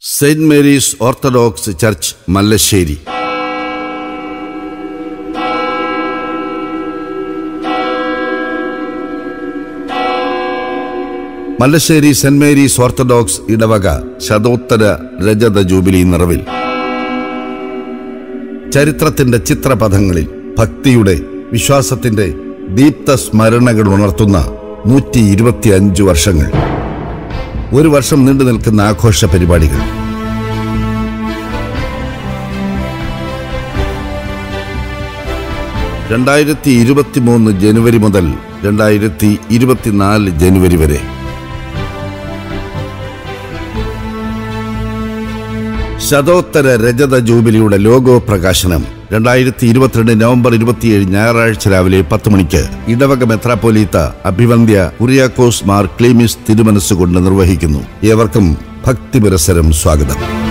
saint Mary's Orthodox church Mallassery Mallassery saint Mary's Orthodox ഇടവക ശതോത്തര രജത ജൂബിലി നിറവിൽ ചരിത്രത്തിന്റെ ചിത്രപഥങ്ങളിൽ ഭക്തിയുടെ വിശ്വാസത്തിന്റെ ദീപ്ത സ്മരണകൾ ഉണർത്തുന്ന നൂറ്റി ഇരുപത്തിയഞ്ച് വർഷങ്ങൾ ഒരു വർഷം നീണ്ടു നിൽക്കുന്ന ആഘോഷ പരിപാടികൾ രണ്ടായിരത്തി ഇരുപത്തിമൂന്ന് ജനുവരി മുതൽ രണ്ടായിരത്തി ഇരുപത്തിനാല് ജനുവരി വരെ ശതോത്തര രജത ജൂബിലിയുടെ ലോഗോ പ്രകാശനം രണ്ടായിരത്തി ഇരുപത്തിരണ്ട് നവംബർ ഇരുപത്തിയേഴ് ഞായറാഴ്ച രാവിലെ പത്ത് മണിക്ക് ഇടവക മെത്രാപ്പോലീത്ത അഭിവന്ധ്യ കുറിയാക്കോസ് മാർ ക്ലീമിസ് തിരുമനസ്സുകൊണ്ട് നിർവഹിക്കുന്നു ഏവർക്കും ഭക്തിപുരസരം സ്വാഗതം